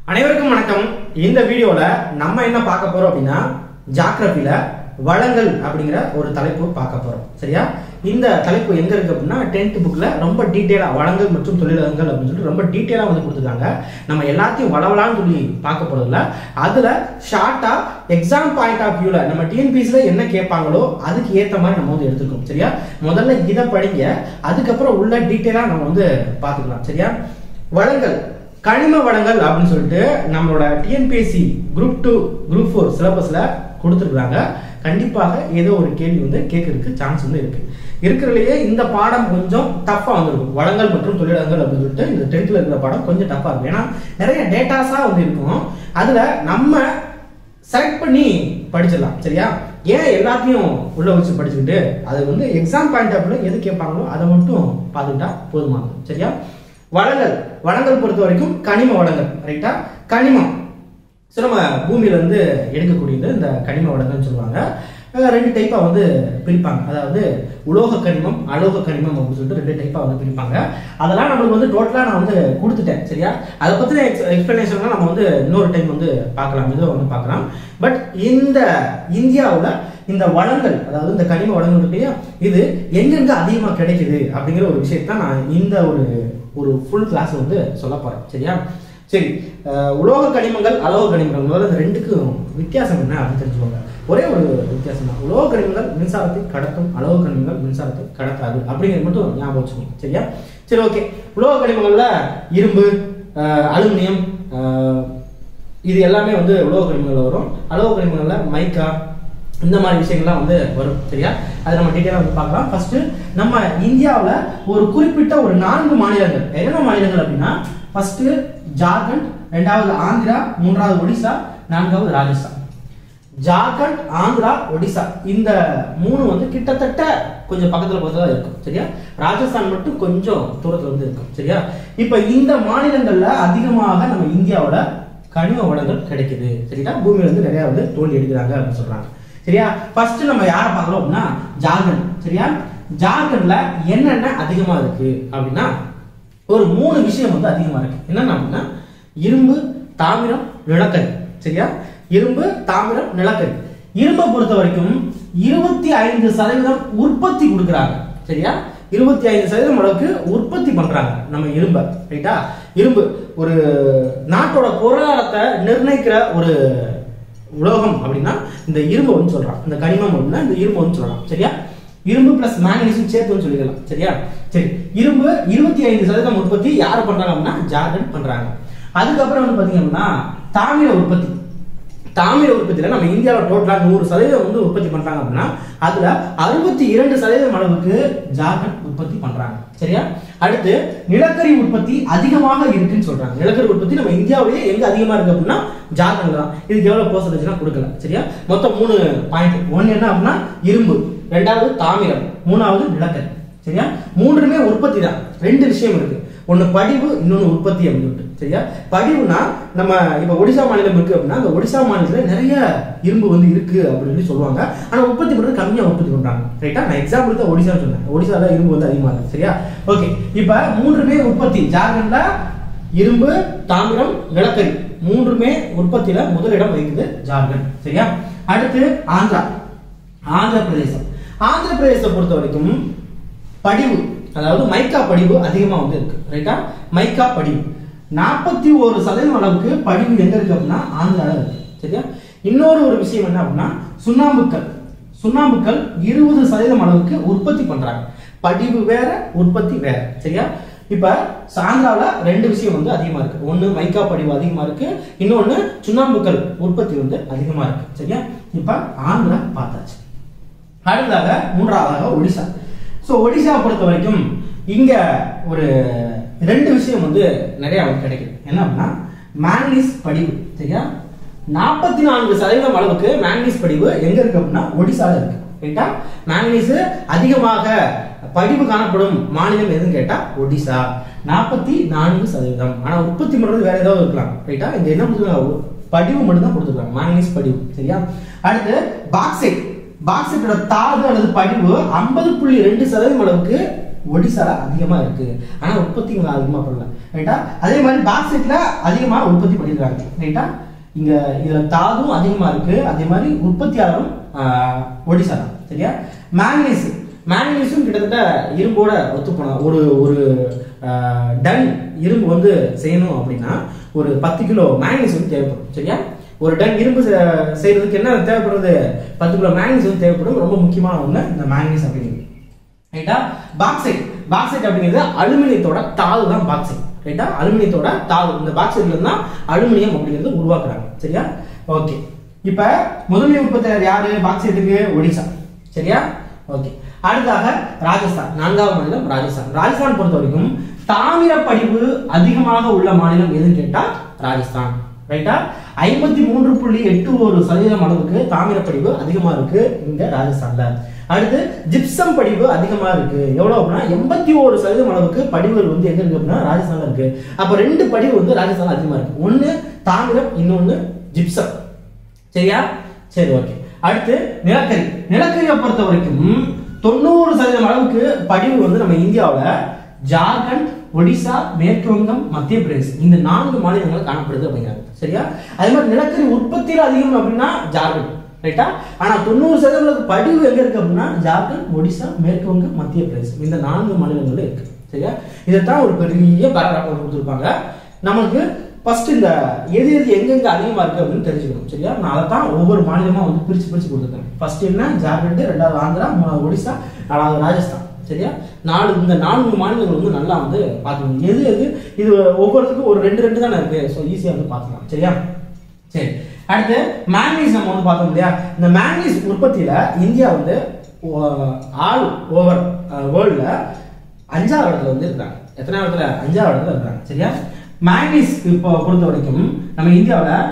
அனைவருக்கும் வணக்கம் இந்த வீடியோல நம்ம என்ன பார்க்க போறோம் அப்படின்னா ஜாகிரபில வளங்கள் அப்படிங்கிற ஒரு தலைப்பு பார்க்க போறோம் சரியா இந்த தலைப்பு எங்க இருக்கு அப்படின்னா டென்த் புக்ல ரொம்ப டீட்டெயிலா வளங்கள் மற்றும் தொழிலகங்கள் அப்படின்னு சொல்லிட்டு ரொம்ப டீட்டெயிலா வந்து கொடுத்துருக்காங்க நம்ம எல்லாத்தையும் வளவலான்னு சொல்லி பார்க்க போறதில்ல அதுல ஷார்ட்டா எக்ஸாம் பாயிண்ட் ஆஃப் வியூல நம்ம டிஎன்பிசில என்ன கேட்பாங்களோ அதுக்கு ஏத்த மாதிரி நம்ம வந்து எடுத்துக்கோம் சரியா முதல்ல இதை படிங்க அதுக்கப்புறம் உள்ள டீட்டெயிலா நம்ம வந்து பார்த்துக்கலாம் சரியா வளங்கள் கனிம வளங்கள் அப்படின்னு சொல்லிட்டு நம்மளோட TNPSC group two group four சிலபஸ்ல கொடுத்துருக்காங்க கண்டிப்பாக ஏதோ ஒரு கேள்வி வந்து கேட்கறதுக்கு சான்ஸ் வந்து இருக்கு இருக்கிறதுலயே இந்த பாடம் கொஞ்சம் டஃப்பா வந்திருக்கும் வளங்கள் மற்றும் தொழிலகங்கள் அப்படின்னு சொல்லிட்டு இந்த டென்த்ல இருக்கிற பாடம் கொஞ்சம் டஃப்பா இருக்கும் ஏன்னா நிறைய டேட்டாஸா வந்து இருக்கும் அதுல நம்ம செலக்ட் பண்ணி படிச்சிடலாம் சரியா ஏன் எல்லாத்தையும் உள்ள வச்சு படிச்சுக்கிட்டு அது வந்து எக்ஸாம் பாயிண்ட் ஆஃப் எது கேட்பாங்களோ அதை மட்டும் பார்த்துக்கிட்டா போதுமானது சரியா வளங்கள் வளங்கள் பொறுத்த வரைக்கும் கனிம வளங்கள் ரைட்டா கனிமம் ஸோ நம்ம பூமியில இருந்து எடுக்கக்கூடியது இந்த கனிம வளங்கள்னு சொல்லுவாங்க அஹ் ரெண்டு டைப்பா வந்து பிரிப்பாங்க அதாவது உலோக கனிமம் அலோக கனிமம் அப்படின்னு சொல்லிட்டு ரெண்டு டைப்பா வந்து பிரிப்பாங்க அதெல்லாம் நம்மளுக்கு வந்து டோட்டலா நான் வந்து கொடுத்துட்டேன் சரியா அதை பத்தின எக்ஸ்பிளனேஷன் நம்ம வந்து இன்னொரு டைம் வந்து பார்க்கலாம் இதை வந்து பார்க்கலாம் பட் இந்த இந்தியாவுல இந்த வளங்கள் அதாவது இந்த கனிம வளங்கள் இருக்கு இல்லையா இது எங்கெங்க அதிகமா கிடைக்குது அப்படிங்கிற ஒரு விஷயத்தை நான் இந்த ஒரு ஒரு ஃபுல் கிளாஸ் வந்து சொல்ல போறேன் சரியா சரி அஹ் உலோக கனிமங்கள் அலோக கனிமங்கள் முதல்ல இந்த ரெண்டுக்கும் வித்தியாசம் என்ன அப்படின்னு தெரிஞ்சுக்கோங்க ஒரே ஒரு வித்தியாசம் தான் உலோக கனிமங்கள் மின்சாரத்தை கடத்தும் அலோக கனிமங்கள் மின்சாரத்தை கடத்தாது அப்படிங்கிறது மட்டும் ஞாபகம் வச்சுக்கோங்க சரியா சரி ஓகே உலோக கனிமங்கள்ல இரும்பு அஹ் அலுமினியம் அஹ் இது எல்லாமே வந்து உலோக கனிமங்கள் வரும் அலோக கனிமங்கள்ல மைக்கா இந்த மாதிரி விஷயங்கள்லாம் வந்து வரும் சரியா அதை நம்ம டீட்டெயிலாக வந்து பார்க்கலாம் ஃபர்ஸ்ட் நம்ம இந்தியாவில் ஒரு குறிப்பிட்ட ஒரு நான்கு மாநிலங்கள் என்னென்ன மாநிலங்கள் அப்படின்னா ஃபர்ஸ்ட் ஜார்க்கண்ட் ரெண்டாவது ஆந்திரா மூன்றாவது ஒடிசா நான்காவது ராஜஸ்தான் ஜார்க்கண்ட் ஆந்திரா ஒடிசா இந்த மூணு வந்து கிட்டத்தட்ட கொஞ்சம் பக்கத்துல பக்கத்துல இருக்கும் சரியா ராஜஸ்தான் மட்டும் கொஞ்சம் தூரத்துல வந்து இருக்கும் சரியா இப்ப இந்த மாநிலங்கள்ல அதிகமாக நம்ம இந்தியாவோட கனிம வளங்கள் கிடைக்குது சரியா பூமியில வந்து நிறைய வந்து தோண்டி எடுக்கிறாங்க அப்படின்னு சொல்றாங்க சரியா ஃபர்ஸ்ட் நம்ம யாரை பார்க்கறோம் அப்படின்னா ஜார்க்கண்ட் சரியா ஜார்க்கண்ட்ல என்னென்ன அதிகமா இருக்கு அப்படின்னா ஒரு மூணு விஷயம் வந்து அதிகமா இருக்கு என்னென்ன அப்படின்னா இரும்பு தாமிரம் நிலக்கரி சரியா இரும்பு தாமிரம் நிலக்கரி இரும்பை பொறுத்த வரைக்கும் இருபத்தி ஐந்து சதவீதம் உற்பத்தி கொடுக்குறாங்க சரியா இருபத்தி ஐந்து சதவீதம் அளவுக்கு உற்பத்தி பண்றாங்க நம்ம இரும்பை ரைட்டா இரும்பு ஒரு நாட்டோட பொருளாதாரத்தை நிர்ணயிக்கிற ஒரு உலோகம் அப்படின்னா இந்த இரும்பு வந்து சொல்றான் இந்த கனிமம் அப்படின்னா இந்த இரும்பு வந்து சொல்றான் சரியா இரும்பு பிளஸ் மேங்கனீஸும் சேர்த்து சொல்லிக்கலாம் சரியா சரி இரும்பு இருபத்தி ஐந்து சதவீதம் உற்பத்தி யார் பண்றாங்க அப்படின்னா ஜார்க்கண்ட் பண்றாங்க அதுக்கப்புறம் வந்து பாத்தீங்க அப்படின்னா தாமிர உற்பத்தி தாமிர உற்பத்தியில நம்ம இந்தியாவில் டோட்டலா நூறு சதவீதம் வந்து உற்பத்தி பண்றாங்க அப்படின்னா அதுல அறுபத்தி இரண்டு சதவீதம் அளவுக்கு ஜார்க்கண்ட் உற்பத்தி பண்றாங்க சரியா அடுத்து நிலக்கரி உற்பத்தி அதிகமாக இருக்குன்னு சொல்றாங்க நிலக்கரி உற்பத்தி நம்ம இந்தியாவிலேயே எங்க அதிகமா இருக்கு அப்படின்னா ஜார்க்கண்ட் தான் இதுக்கு எவ்வளவு பர்சன்டேஜ்னா கொடுக்கல சரியா மொத்தம் மூணு பாயிண்ட் ஒன்னு என்ன அப்படின்னா இரும்பு ரெண்டாவது தாமிரம் மூணாவது நிலக்கரி சரியா மூன்றுமே உற்பத்தி தான் ரெண்டு விஷயம் இருக்கு ஒன்னு படிவு இன்னொன்னு உற்பத்தி அப்படின்னு சொல்லிட்டு சரியா படிவுனா நம்ம இப்ப ஒடிசா மாநிலம் இருக்கு அப்படின்னா அந்த ஒடிசா மாநிலத்துல நிறைய இரும்பு வந்து இருக்கு அப்படின்னு சொல்லி சொல்லுவாங்க ஆனா உற்பத்தி பண்றது கம்மியா உற்பத்தி பண்றாங்க ரைட்டா நான் எக்ஸாம்பிள் தான் ஒடிசா சொன்னேன் ஒடிசால இரும்பு வந்து அதிகமா இருக்கு சரியா ஓகே இப்ப மூன்றுமே உற்பத்தி ஜார்க்கண்ட்ல இரும்பு தாமிரம் நிலக்கரி மூன்றுமே உற்பத்தியில முதலிடம் வகிக்குது ஜார்க்கண்ட் சரியா அடுத்து ஆந்திரா ஆந்திர பிரதேசம் ஆந்திர பிரதேசத்தை பொறுத்த வரைக்கும் படிவு அதாவது மைக்கா படிவு அதிகமா வந்து இருக்கு ரைட்டா மைக்கா படிவு நாற்பத்தி ஒரு சதவீதம் அளவுக்கு படிவு எங்க இருக்கு அப்படின்னா ஆந்திரால இருக்கு சரியா இன்னொரு ஒரு விஷயம் என்ன அப்படின்னா சுண்ணாம்புக்கல் சுண்ணாம்புக்கல் இருபது சதவீதம் அளவுக்கு உற்பத்தி பண்றாங்க படிவு வேற உற்பத்தி வேற சரியா இப்ப ஆந்திராவில் ரெண்டு விஷயம் வந்து அதிகமா இருக்கு ஒண்ணு மைக்கா படிவு அதிகமா இருக்கு இன்னொன்னு சுண்ணாம்புக்கல் உற்பத்தி வந்து அதிகமா இருக்கு சரியா இப்ப ஆந்திரா பார்த்தாச்சு அடுத்ததாக மூன்றாவதாக ஒடிசா ஸோ ஒடிசா பொறுத்த வரைக்கும் இங்க ஒரு ரெண்டு விஷயம் வந்து நிறைய அவங்களுக்கு கிடைக்குது என்ன அப்படின்னா மேங்கனீஸ் படிவு சரியா நாற்பத்தி நான்கு சதவீதம் அளவுக்கு மேங்கனீஸ் படிவு எங்க இருக்கு அப்படின்னா ஒடிசால இருக்கு ரைட்டா மேங்கனீஸ் அதிகமாக படிவு காணப்படும் மாநிலம் எதுன்னு கேட்டா ஒடிசா நாற்பத்தி நான்கு சதவீதம் ஆனா உற்பத்தி பண்றது வேற ஏதாவது இருக்கலாம் ரைட்டா இங்க என்ன கொடுத்துருக்காங்க படிவு மட்டும் தான் கொடுத்துருக்காங்க மேங்கனீஸ் படிவு சரியா அடுத்து பாக்சைட் பாக்சைட்டோட தாது அல்லது படிவு ஐம்பது புள்ளி ரெண்டு சதவீதம் அளவுக்கு ஒடிசால அதிகமா இருக்கு ஆனா உற்பத்தி இங்க அதிகமா பண்ணல ரைட்டா அதே மாதிரி பாக்ஸைட்ல அதிகமா உற்பத்தி பண்ணிருக்காங்க ரைட்டா இங்க இதுல தாதும் அதிகமா இருக்கு அதே மாதிரி உற்பத்தியாளரும் ஆஹ், ஒடிசா தான் சரியா மேங்கனீஸ் மேங்கனீஸும் கிட்டத்தட்ட இரும்போட ஒத்து போனா ஒரு ஒரு ஆஹ், டன் இரும்பு வந்து செய்யணும் அப்படின்னா ஒரு பத்து கிலோ மேங்கனீஸ் வந்து தேவைப்படும் சரியா ஒரு டன் இரும்பு செ- செய்யறதுக்கு என்ன தேவைப்படுறது பத்து கிலோ மேங்கனீஸ் வந்து தேவைப்படும் ரொம்ப முக்கியமான ஒண்ணு இந்த மேங்கனீஸ் அப்படிங்கிறது ரைட்டா பாக்சைட் பாக்சைட் அப்படிங்கிறது அலுமினியத்தோட தாது தான் பாக்சைட் ரைட்டா அலுமினியத்தோட தாது இந்த பாக்சைட்ல இருந்து தான் அலுமினியம் அப்படிங்கிறது உருவாக்குறாங்க சரியா ஓகே இப்ப முதன்மை உற்பத்தியாளர் யாரு பாக்சைட்டுக்கு ஒடிசா சரியா ஓகே அடுத்ததாக ராஜஸ்தான் நான்காவது மாநிலம் ராஜஸ்தான் ராஜஸ்தான் பொறுத்த வரைக்கும் தாமிர படிவு அதிகமாக உள்ள மாநிலம் எதுன்னு கேட்டா ராஜஸ்தான் ரைட்டா ஐம்பத்தி மூன்று புள்ளி எட்டு ஒரு சதவீதம் அளவுக்கு தாமிர படிவு அதிகமா இருக்கு இங்க ராஜஸ்தான்ல அடுத்து ஜிப்சம் படிவு அதிகமா இருக்கு எவ்வளவு அப்படின்னா எண்பத்தி ஒரு சதவீதம் அளவுக்கு படிவுகள் வந்து எங்க இருக்கு அப்படின்னா ராஜஸ்தான்ல இருக்கு அப்ப ரெண்டு படிவு வந்து ராஜஸ்தான்ல அதிகமா இருக்கு ஒண்ணு தாமிரம் இன்னொன்னு ஜிப்சம் சரியா சரி ஓகே அடுத்து நிலக்கரி நிலக்கரியை பொறுத்த வரைக்கும் தொண்ணூறு சதவீதம் அளவுக்கு படிவு வந்து நம்ம இந்தியாவுல ஜார்க்கண்ட் ஒடிசா மேற்கு வங்கம் மத்திய பிரதேஷ் இந்த நான்கு மாநிலங்கள் காணப்படுது அப்படிங்கிறாங்க சரியா அதே மாதிரி நிலக்கரி உற்பத்தியில் அதிகம் அப்படின்னா ஜார்க்கண்ட் ரைட்டா ஆனா தொண்ணூறு சதவீதம் அளவுக்கு படிவு எங்க இருக்கு அப்படின்னா ஜார்க்கண்ட் ஒடிசா மேற்கு வங்கம் மத்திய பிரதேசம் இந்த நான்கு மாநிலங்கள்ல இருக்கு சரியா இதைத்தான் ஒரு பெரிய பேராகிராஃப் கொடுத்துருப்பாங்க நமக்கு ஃபர்ஸ்ட் இந்த எது எது எங்கெங்க அதிகமா இருக்கு அப்படின்னு தெரிஞ்சுக்கணும் சரியா நான் அதை தான் ஒவ்வொரு மாநிலமா வந்து பிரிச்சு பிரிச்சு கொடுத்துருக்கேன் ஃபர்ஸ்ட் என்ன ஜார்க்கண்ட் ரெண்டாவது ஆந்திரா மூணாவது ஒடிசா நாலாவது ராஜஸ்தான் சரியா நாலு இந்த நான்கு மாநிலங்கள் வந்து நல்லா வந்து பார்த்துக்கணும் எது எது இது ஒவ்வொருத்துக்கும் ஒரு ரெண்டு ரெண்டு தானே இருக்கு ஸோ ஈஸியாக வந்து பார்த்துக்கலாம் சரியா சரி அடுத்து மேங்கனீஸ் நம்ம வந்து பார்த்தோம் இல்லையா இந்த மேங்கனீஸ் உற்பத்தியில இந்தியா வந்து ஓ- ஆல் ஓவர் வேர்ல்ட்ல அஞ்சாவது இடத்துல வந்து இருக்காங்க எத்தனை இடத்துல அஞ்சாவது இடத்துல இருக்காங்க சரியா மேங்கனீஸ் இப்போ பொறுத்த வரைக்கும் நம்ம இந்தியாவில்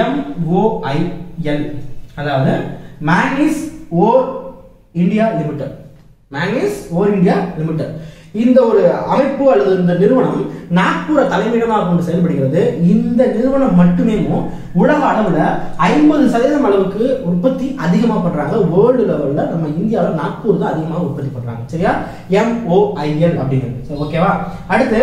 எம்ஓஐஎல் அதாவது manganese ore India limited manganese ore India limited இந்த ஒரு அமைப்பு அல்லது இந்த நிறுவனம் நாக்பூரை தலைமையிடமாக கொண்டு செயல்படுகிறது இந்த நிறுவனம் மட்டுமே உலக அளவுல ஐம்பது சதவீதம் அளவுக்கு உற்பத்தி அதிகமா பண்றாங்க வேர்ல்டு லெவல்ல நம்ம இந்தியாவில் நாக்பூர் தான் அதிகமாக உற்பத்தி பண்றாங்க சரியா எம்ஓஐஎல் அப்படிங்கிறது சரி, ஓகேவா அடுத்து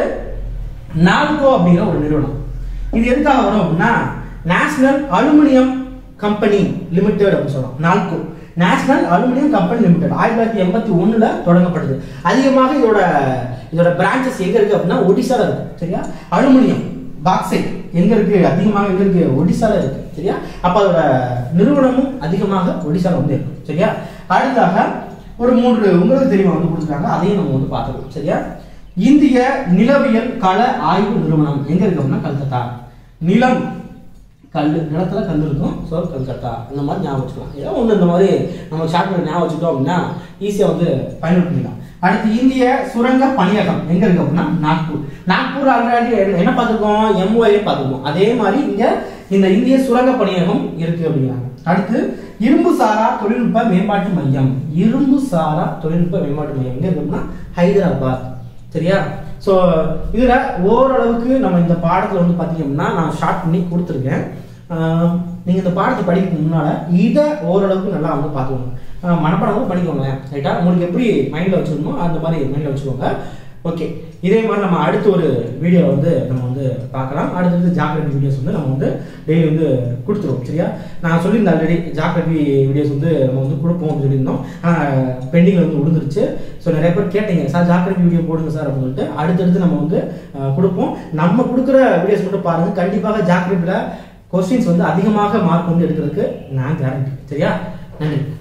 நால்கோ அப்படிங்கிற ஒரு நிறுவனம் இது எதுக்காக வரும் அப்படின்னா நேஷனல் அலுமினியம் கம்பெனி லிமிடெட் அப்படின்னு சொல்றோம் Nalco national aluminium company limited ஆயிரத்தி தொள்ளாயிரத்தி எண்பத்தி ஒண்ணுல தொடங்கப்பட்டது அதிகமாக இதோட இதோட பிரான்ச்சஸ் எங்க இருக்கு அப்படின்னா ஒடிசால இருக்கு சரியா அலுமினியம் பாக்சைட் எங்க இருக்கு அதிகமாக எங்க இருக்கு ஒடிசால இருக்கு சரியா அப்ப அதோட நிறுவனமும் அதிகமாக ஒடிசால வந்து இருக்கு சரியா அடுத்தாக ஒரு மூன்று உங்களுக்கு தெரியுமா வந்து கொடுத்துருக்காங்க அதையும் நம்ம வந்து பார்த்துருக்கோம் சரியா இந்திய நிலவியல் கள ஆய்வு நிறுவனம் எங்க இருக்கு அப்படின்னா கல்கத்தா நிலம் கல் நிலத்துல கல் இருக்கும் ஸோ கல்கத்தா இந்த மாதிரி ஞாபகம் வச்சுக்கலாம் ஏதோ ஒன்று இந்த மாதிரி நம்ம ஷார்ட் பண்ணி ஞாபகம் வச்சுட்டோம் அப்படின்னா ஈஸியாக வந்து பயன்படுத்திக்கலாம் அடுத்து இந்திய சுரங்க பணியகம் எங்க இருக்கு அப்படின்னா நாக்பூர் நாக்பூர் ஆல்ரெடி என்ன பார்த்துருக்கோம் எம்ஓஏ பார்த்துருக்கோம் அதே மாதிரி இங்க இந்த இந்திய சுரங்க பணியகம் இருக்கு அப்படிங்கிறாங்க அடுத்து இரும்பு சாரா தொழில்நுட்ப மேம்பாட்டு மையம் இரும்பு சாரா தொழில்நுட்ப மேம்பாட்டு மையம் எங்க இருக்கு அப்படின்னா ஹைதராபாத் சரியா ஸோ இதுல ஓரளவுக்கு நம்ம இந்த பாடத்துல வந்து பாத்தீங்கன்னா நான் ஷார்ட் பண்ணி கொடுத்துருக்கேன் ஆஹ் நீங்க இந்த பாடத்தை படிக்கிறதுக்கு முன்னால இதை ஓரளவுக்கு நல்லா வந்து பார்த்துக்கோங்க ஆஹ் மனப்பாடம் வந்து பண்ணிக்கோங்க ரைட்டா உங்களுக்கு எப்படி மைண்ட்ல வச்சுக்கணுமோ அந்த மாதிரி மைண்ட்ல வச்சுக்கோங்க ஓகே இதே மாதிரி நம்ம அடுத்த ஒரு வீடியோ வந்து நம்ம வந்து பார்க்கலாம் அடுத்தது ஜாக்கிரபி வீடியோஸ் வந்து நம்ம வந்து டெய்லி வந்து கொடுத்துருவோம் சரியா நான் சொல்லியிருந்தேன் ஆல்ரெடி ஜாக்கிரபி வீடியோஸ் வந்து நம்ம வந்து கொடுப்போம் அப்படின்னு சொல்லியிருந்தோம் ஆனால் பெண்டிங்கில் வந்து விழுந்துருச்சு ஸோ நிறைய பேர் கேட்டீங்க சார் ஜாக்கிரபி வீடியோ போடுங்க சார் அப்படின்னு சொல்லிட்டு அடுத்தடுத்து நம்ம வந்து அஹ், கொடுப்போம் நம்ம கொடுக்குற வீடியோஸ் மட்டும் பாருங்க கண்டிப்பாக ஜாக்கிரபியில் கொஸ்டின்ஸ் வந்து அதிகமாக மார்க் வந்து எடுக்கிறதுக்கு நான் கேரண்டி சரியா நன்றி